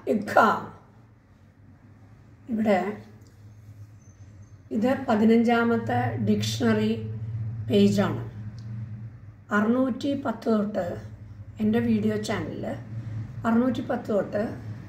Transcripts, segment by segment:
ഇഖ ഇവിടെ ഇത് പതിനഞ്ചാമത്തെ ഡിക്ഷണറി പേജാണ് അറുന്നൂറ്റി പത്ത് തൊട്ട് എൻ്റെ വീഡിയോ ചാനലിൽ അറുന്നൂറ്റി പത്ത് തൊട്ട്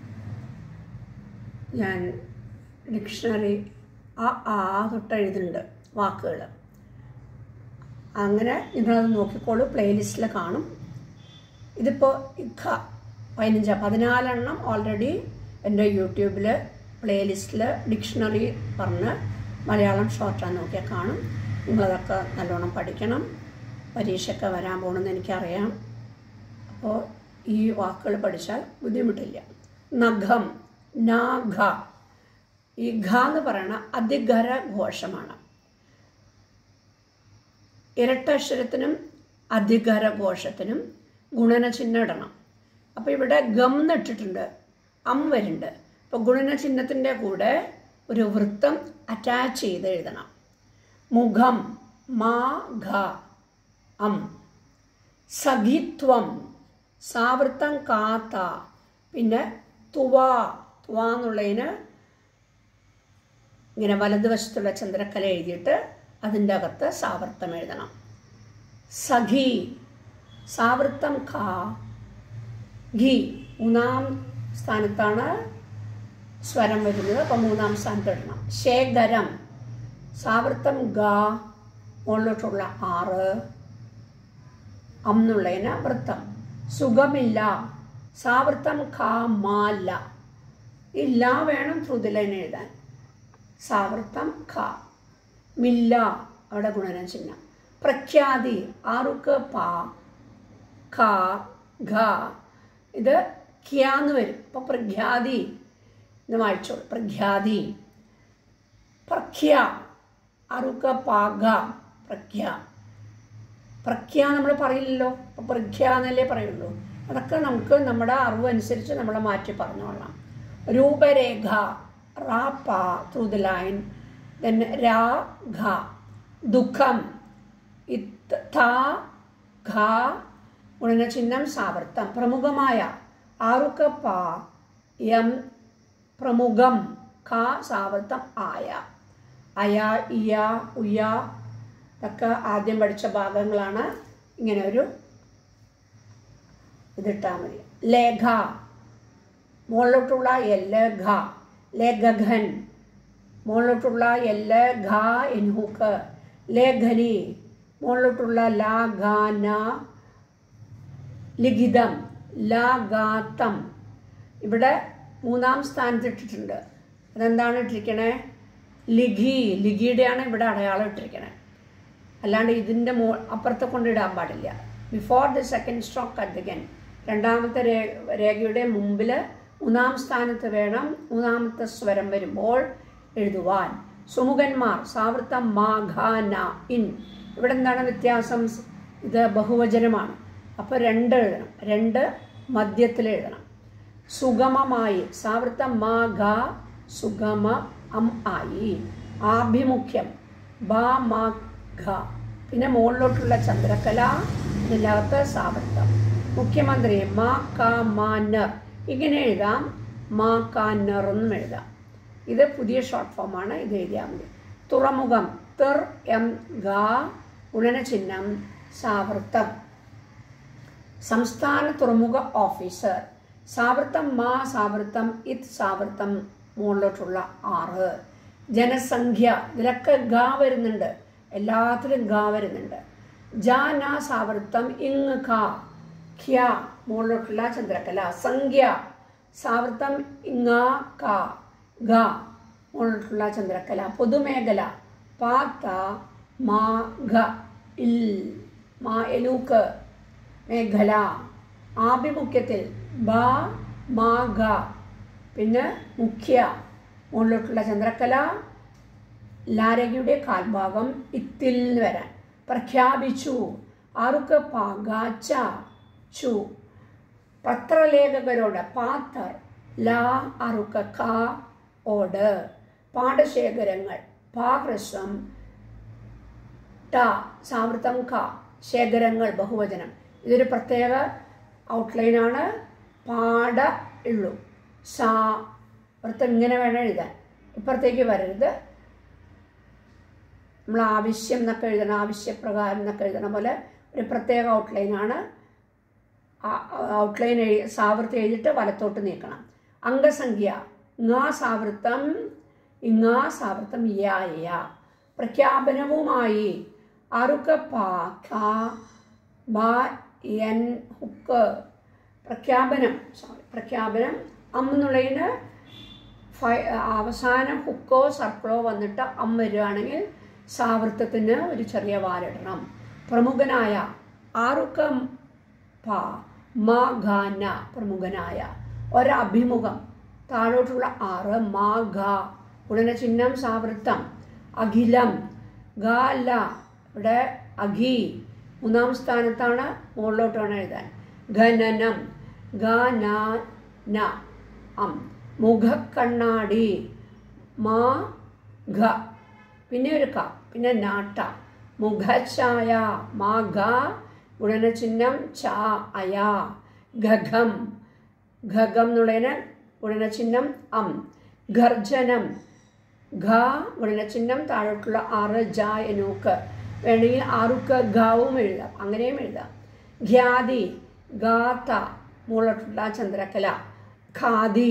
ഞാൻ ഡിക്ഷണറി ആ ആ തൊട്ട് എഴുതുന്നുണ്ട് വാക്കുകൾ അങ്ങനെ നിങ്ങളത് നോക്കിക്കോളൂ പ്ലേലിസ്റ്റിൽ കാണും ഇതിപ്പോൾ ഇഖ പതിനഞ്ച് പതിനാലെണ്ണം ഓൾറെഡി എൻ്റെ യൂട്യൂബിൽ പ്ലേലിസ്റ്റിൽ ഡിക്ഷണറി പറഞ്ഞ് മലയാളം ഷോർട്ടാണ് നോക്കിയാൽ കാണും നിങ്ങളതൊക്കെ നല്ലോണം പഠിക്കണം പരീക്ഷയൊക്കെ വരാൻ പോകണമെന്ന് എനിക്കറിയാം അപ്പോൾ ഈ വാക്കുകൾ പഠിച്ചാൽ ബുദ്ധിമുട്ടില്ല നഖം നാഘ ഈ ഘ എന്ന് പറയുന്ന അധികര ഘോഷമാണ് ഇരട്ടക്ഷരത്തിനും അധികര ഘോഷത്തിനും ഗുണനചിഹ്നം ഇടണം അപ്പോൾ ഇവിടെ ഗം എന്നിട്ടിട്ടുണ്ട് അം വരുന്നുണ്ട് അപ്പോൾ ഗുണനചിഹ്നത്തിൻ്റെ കൂടെ ഒരു വൃത്തം അറ്റാച്ച് ചെയ്ത് എഴുതണം മുഖം മാ ഘ അം സഖിത്വം സാവൃത്തം കാത്ത പിന്നെ തുവ തുവ എന്നുള്ളതിന് ഇങ്ങനെ വലതുവശത്തുള്ള ചന്ദ്രക്കല എഴുതിയിട്ട് അതിൻ്റെ അകത്ത് സാവൃത്തം എഴുതണം സഖി സാവൃത്തം ഖ ഘി മൂന്നാം സ്ഥാനത്താണ് സ്വരം വരുന്നത് അപ്പം മൂന്നാം സ്ഥാനത്ത് ഇടണം ശേഖരം സാവൃത്തം ഗ മുകളിലോട്ടുള്ള ആറ് അന്നുള്ളതിന് വൃത്തം സുഖമില്ല സാവൃത്തം ഖ മാല ഈ ല വേണം ത്രുതിലൈൻ എഴുതാൻ സാവൃത്തം ഖ മില്ല അവിടെ ഗുണനം ചിഹ്നം പ്രഖ്യാതി ആറുക്ക് പ ഖ ഘ ഇത് ഖ്യാന്ന് വരും അപ്പോൾ പ്രഖ്യാതി എന്ന് വായിച്ചോളൂ പ്രഖ്യാതി പ്രഖ്യ അറുക്ക പാക പ്രഖ്യ പ്രഖ്യ നമ്മൾ പറയില്ലല്ലോ അപ്പോൾ പ്രഖ്യ എന്നല്ലേ പറയുള്ളൂ അതൊക്കെ നമുക്ക് നമ്മുടെ അറിവ് അനുസരിച്ച് നമ്മൾ മാറ്റി പറഞ്ഞോളാം രൂപരേഖ റാ പ ത്രൂ ദ ലൈൻ ദെൻ രാ ഘ ദുഃഖം ഇത്ത് ഥ ഘ ഗുണനചിഹ്നം സാവർത്തം പ്രമുഖമായ ആറുക്ക പ യം പ്രമുഖം ഖ സാവർത്തം ആയ അയ ഇയ ഉയ ഇതൊക്കെ ആദ്യം പഠിച്ച ഭാഗങ്ങളാണ് ഇങ്ങനെ ഒരു ഇതിട്ടാൽ മതി ലേഖ മുകളിലോട്ടുള്ള എല് ഘ ലേഖൻ മുകളിലോട്ടുള്ള എല് ഘ എൻഹുക്ക് ലേഖനി മുകളിലോട്ടുള്ള ല ഘ ന ലിഖിതം ല ഗാത്തം ഇവിടെ മൂന്നാം സ്ഥാനത്ത് ഇട്ടിട്ടുണ്ട് അതെന്താണ് ഇട്ടിരിക്കണേ ലിഖി ലിഖിയുടെയാണ് ഇവിടെ അടയാളം ഇട്ടിരിക്കണേ അല്ലാണ്ട് ഇതിൻ്റെ മോ അപ്പുറത്തെ കൊണ്ട് ഇടാൻ പാടില്ല ബിഫോർ ദി സെക്കൻഡ് സ്ട്രോക്ക് അധികൻ രണ്ടാമത്തെ രേ രേഖയുടെ മുമ്പിൽ മൂന്നാം സ്ഥാനത്ത് വേണം മൂന്നാമത്തെ സ്വരം വരുമ്പോൾ എഴുതുവാൻ സുമുഖന്മാർ സാവൃത്തം മാ ഘ ന ഇൻ ഇവിടെ എന്താണ് വ്യത്യാസം ഇത് ബഹുവചനമാണ് അപ്പോൾ രണ്ട് എഴുതണം രണ്ട് മധ്യത്തിൽ എഴുതണം സുഗമമായി സാവൃത്തം മാ ഘ സുഗമ അം ആയി ആഭിമുഖ്യം ബാ മാ ഘ പിന്നെ മുകളിലോട്ടുള്ള ചന്ദ്രകല ഇതിനകത്ത് സാവൃത്തം മുഖ്യമന്ത്രി മാ ക മാ നർ ഇങ്ങനെ എഴുതാം മാ ക നർ എന്നും എഴുതാം ഇത് പുതിയ ഷോർട്ട് ഫോമാണ് ഇത് എഴുതിയാൽ മതി തുറമുഖം തെർ എം ഗ ഗുണനചിഹ്നം സാവൃത്തം സംസ്ഥാന തുറമുഖ ഓഫീസർ സാവൃത്തം മാ സാവൃത്തം ഇത് സാവൃത്തം മുകളിലോട്ടുള്ള ആറ് ജനസംഖ്യ ഇതിലൊക്കെ ഗ വരുന്നുണ്ട് എല്ലാത്തിലും ഗ വരുന്നുണ്ട് ജാന സാവൃത്തം ഇങ് ഖ ഖ്യ മുകളിലോട്ടുള്ള ചന്ദ്രകല സംഖ്യ സാവൃത്തം ഇങ്ങ ക ഗ മുകളിലോട്ടുള്ള ചന്ദ്രകല പൊതുമേഖല പാത്ത മാ ഘ ഇൽ മാ എലൂക്ക് മേഖല ആഭിമുഖ്യത്തിൽ ബ മാ ഘ പിന്നെ മുഖ്യ മുകളിലോട്ടുള്ള ചന്ദ്രക്കല ലാരകയുടെ കാൽഭാഗം ഇത്തിൽ നിന്ന് വരാൻ പ്രഖ്യാപിച്ചു ആറുക്ക് പാകാച്ച ചു പത്രലേഖകരോട് പാത്തർ ലാ അറുക്ക ക ഓട് പാടശേഖരങ്ങൾ പാഹ്രസ്വം ട സാവൃത്തം ക ശേഖരങ്ങൾ ബഹുവചനം ഇതൊരു പ്രത്യേക ഔട്ട്ലൈനാണ് പാട ഉള്ളു സാ വൃത്തം ഇങ്ങനെ വേണം എഴുതാൻ ഇപ്പുറത്തേക്ക് വരരുത് നമ്മൾ ആവശ്യം എന്നൊക്കെ എഴുതണം ആവശ്യപ്രകാരം എന്നൊക്കെ എഴുതണ പോലെ ഒരു പ്രത്യേക ഔട്ട്ലൈനാണ് ഔട്ട്ലൈൻ എഴു സാവൃത്തി എഴുതിയിട്ട് വലത്തോട്ട് നീക്കണം അംഗസംഖ്യ ഇങ്ങാ സാവൃത്തം ഇങ്ങാ സാവൃത്തം യാ യാ പ്രഖ്യാപനവുമായി അറുക്ക പാഖ ബാ എൻ ഹുക്ക് പ്രഖ്യാപനം സോറി പ്രഖ്യാപനം അമ്മെന്നുള്ളതിന് ഫൈ അവസാനം ഹുക്കോ സർക്കിളോ വന്നിട്ട് അം വരികയാണെങ്കിൽ സാവൃത്തത്തിന് ഒരു ചെറിയ വാലിടണം പ്രമുഖനായ ആറുക്കം പ മ ഗാന പ്രമുഖനായ ഒരഭിമുഖം താഴോട്ടുള്ള ആറ് മാ ഗ ഗുണനചിഹ്നം സാവൃത്തം അഖിലം ഗാല ഇവിടെ അഘി മൂന്നാം സ്ഥാനത്താണ് മുകളിലോട്ട് വേണം എഴുതാൻ ഖനനം ഗ അം മുഖക്കണ്ണാടി മാ ഘ പിന്നെ ഒരു ക പിന്നെ നാട്ട മുഖഛായ മാ ഘ ഗുണനചിഹ്നം ച അയ ഘഘം ഘകം എന്നുള്ളതിന് ഗുണനചിഹ്നം അം ഗർജനം ഘ ഗുണനചിഹ്നം താഴോട്ടുള്ള ആറ് ജ എനൂക്ക് വേണമെങ്കിൽ ആറുക്ക് ഗാവും എഴുതാം അങ്ങനെയും എഴുതാം ഖ്യാതി ഗാത്ത മുകളിലോട്ടുള്ള ചന്ദ്രകല ഖാദി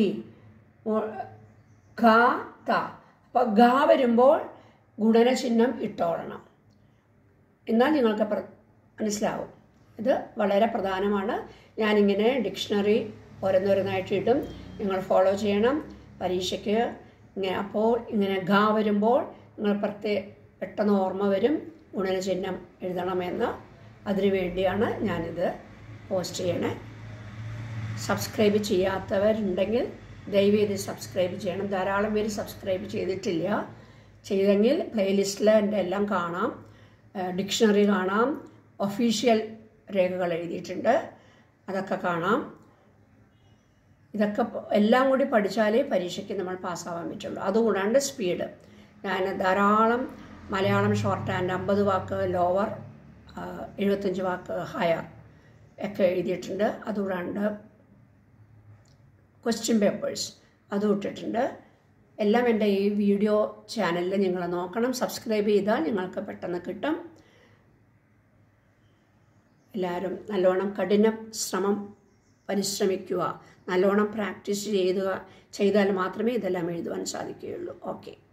ഖ ത അപ്പോൾ ഗ വരുമ്പോൾ ഗുണനചിഹ്നം ഇട്ടോളണം എന്നാൽ നിങ്ങൾക്ക് പ്ര- മനസ്സിലാവും ഇത് വളരെ പ്രധാനമാണ് ഞാനിങ്ങനെ ഡിക്ഷണറി ഓരോന്നോരോന്നായിട്ട് ഇടും നിങ്ങൾ ഫോളോ ചെയ്യണം പരീക്ഷയ്ക്ക് ഇങ്ങനെ അപ്പോൾ ഇങ്ങനെ ഗ വരുമ്പോൾ നിങ്ങൾ പ്രത്യേക പെട്ടെന്ന് ഓർമ്മ വരും ഗുണനചിഹ്നം എഴുതണമെന്ന് അതിനു വേണ്ടിയാണ് ഞാനിത് പോസ്റ്റ് ചെയ്യണേ സബ്സ്ക്രൈബ് ചെയ്യാത്തവരുണ്ടെങ്കിൽ ദയവേത് സബ്സ്ക്രൈബ് ചെയ്യണം ധാരാളം പേര് സബ്സ്ക്രൈബ് ചെയ്തിട്ടില്ല ചെയ്തെങ്കിൽ പ്ലേലിസ്റ്റിൽ എൻ്റെ എല്ലാം കാണാം ഡിക്ഷണറി കാണാം ഒഫീഷ്യൽ രേഖകൾ എഴുതിയിട്ടുണ്ട് അതൊക്കെ കാണാം ഇതൊക്കെ പ- എല്ലാം കൂടി പഠിച്ചാലേ പരീക്ഷയ്ക്ക് നമ്മൾ പാസ്സാവാൻ പറ്റുള്ളൂ അതുകൂടാണ്ട് സ്പീഡ് ഞാൻ ധാരാളം മലയാളം ഷോർട്ട് ഹാൻഡ് അമ്പത് വാക്ക് ലോവർ എഴുപത്തഞ്ച് വാക്ക് ഹയർ ഒക്കെ എഴുതിയിട്ടുണ്ട് അതുകൂടാണ്ട് ക്വസ്റ്റ്യൻ പേപ്പേഴ്സ് അതും ഇട്ടിട്ടുണ്ട് എല്ലാം എൻ്റെ ഈ വീഡിയോ ചാനലിൽ നിങ്ങൾ നോക്കണം സബ്സ്ക്രൈബ് ചെയ്താൽ നിങ്ങൾക്ക് പെട്ടെന്ന് കിട്ടും എല്ലാവരും നല്ലോണം കഠിന ശ്രമം പരിശ്രമിക്കുക നല്ലോണം പ്രാക്ടീസ് ചെയ്യുക ചെയ്താൽ മാത്രമേ ഇതെല്ലാം എഴുതുവാൻ സാധിക്കുകയുള്ളൂ ഓക്കെ